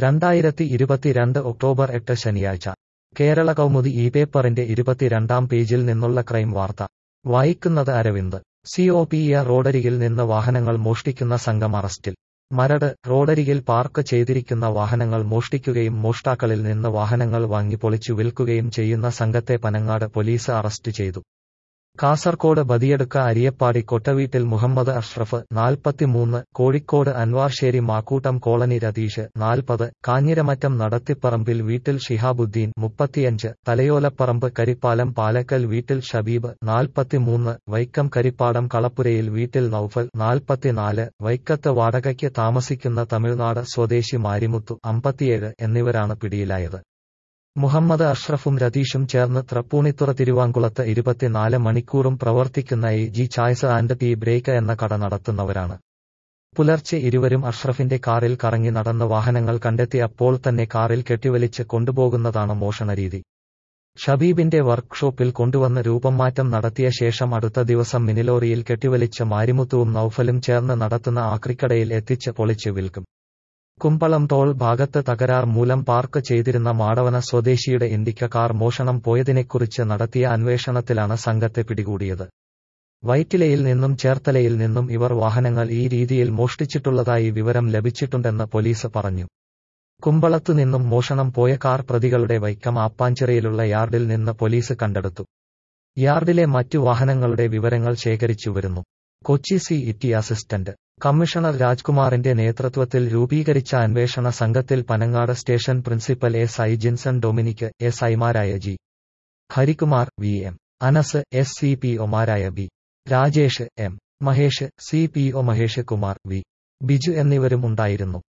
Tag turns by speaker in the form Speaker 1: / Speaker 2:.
Speaker 1: രണ്ടായിരത്തി ഇരുപത്തിരണ്ട് ഒക്ടോബർ എട്ട് ശനിയാഴ്ച കേരള കൗമുദി ഈ പേപ്പറിന്റെ ഇരുപത്തിരണ്ടാം പേജിൽ നിന്നുള്ള ക്രൈം വാർത്ത വായിക്കുന്നത് അരവിന്ദ് സിഒപിഇ റോഡരികിൽ നിന്ന് വാഹനങ്ങൾ മോഷ്ടിക്കുന്ന സംഘം അറസ്റ്റിൽ മരട് റോഡരികിൽ പാർക്ക് ചെയ്തിരിക്കുന്ന വാഹനങ്ങൾ മോഷ്ടിക്കുകയും മോഷ്ടാക്കളിൽ നിന്ന് വാഹനങ്ങൾ വാങ്ങി പൊളിച്ചു വിൽക്കുകയും ചെയ്യുന്ന സംഘത്തെ പനങ്ങാട് പോലീസ് അറസ്റ്റ് ചെയ്തു കാസർകോട് ബദിയടുക്ക അരിയപ്പാടി കൊട്ടവീട്ടിൽ മുഹമ്മദ് അഷ്റഫ് നാൽപ്പത്തിമൂന്ന് കോഴിക്കോട് അൻവാർശ്ശേരി മാക്കൂട്ടം കോളനി രതീഷ് നാൽപ്പത് കാഞ്ഞിരമറ്റം നടത്തിപ്പറമ്പിൽ വീട്ടിൽ ഷിഹാബുദ്ദീൻ മുപ്പത്തിയഞ്ച് തലയോലപ്പറമ്പ് കരിപ്പാലം പാലക്കൽ വീട്ടിൽ ഷബീബ് നാൽപ്പത്തിമൂന്ന് വൈക്കം കരിപ്പാടം കളപ്പുരയിൽ വീട്ടിൽ നൌഫൽ നാൽപ്പത്തിനാല് വൈക്കത്ത് വാടകയ്ക്ക് താമസിക്കുന്ന തമിഴ്നാട് സ്വദേശി മാരിമുത്തു അമ്പത്തിയേഴ് എന്നിവരാണ് പിടിയിലായത് മുഹമ്മദ് അഷ്റഫും രതീഷും ചേർന്ന് തൃപ്പൂണിത്തുറ തിരുവാങ്കുളത്ത് ഇരുപത്തിനാല് മണിക്കൂറും പ്രവർത്തിക്കുന്ന A G chais and tea break എന്ന കട നടത്തുന്നവരാണ് പുലർച്ചെ ഇരുവരും അഷ്റഫിന്റെ കാറിൽ കറങ്ങി നടന്ന് വാഹനങ്ങൾ കണ്ടെത്തി അപ്പോൾ തന്നെ കാറിൽ കെട്ടിവലിച്ച് കൊണ്ടുപോകുന്നതാണ് മോഷണരീതി ഷബീബിന്റെ വർക്ക്ഷോപ്പിൽ കൊണ്ടുവന്ന് രൂപം മാറ്റം നടത്തിയ ശേഷം അടുത്ത ദിവസം മിനിലോറിയിൽ കെട്ടിവലിച്ച മാരിമുത്തുവും നൌഫലും ചേർന്ന് നടത്തുന്ന ആക്രിക്കടയിൽ എത്തിച്ച് പൊളിച്ച് വിൽക്കും കുമ്പളം ടോൾ ഭാഗത്ത് തകരാർ മൂലം പാർക്ക് ചെയ്തിരുന്ന മാടവന സ്വദേശിയുടെ ഇൻഡിക്ക കാർ മോഷണം പോയതിനെക്കുറിച്ച് നടത്തിയ അന്വേഷണത്തിലാണ് സംഘത്തെ പിടികൂടിയത് വൈറ്റിലയിൽ നിന്നും ചേർത്തലയിൽ നിന്നും ഇവർ വാഹനങ്ങൾ ഈ രീതിയിൽ മോഷ്ടിച്ചിട്ടുള്ളതായി വിവരം ലഭിച്ചിട്ടുണ്ടെന്ന് പോലീസ് പറഞ്ഞു കുമ്പളത്തു നിന്നും മോഷണം പോയ കാർ പ്രതികളുടെ വൈക്കം ആപ്പാഞ്ചിറയിലുള്ള യാർഡിൽ നിന്ന് പോലീസ് കണ്ടെടുത്തു യാർഡിലെ മറ്റു വാഹനങ്ങളുടെ വിവരങ്ങൾ ശേഖരിച്ചു വരുന്നു Kochi city assistant commissioner രാജ്കുമാറിന്റെ നേതൃത്വത്തിൽ രൂപീകരിച്ച അന്വേഷണ സംഘത്തിൽ Panangad station principal S I Jinson Dominic S ഐമാരായ G Harikumar V M Anas S C P ഒമാരായ B Rajesh M Mahesh C P O Mahesh Kumar V Biju എന്നിവരും ഉണ്ടായിരുന്നു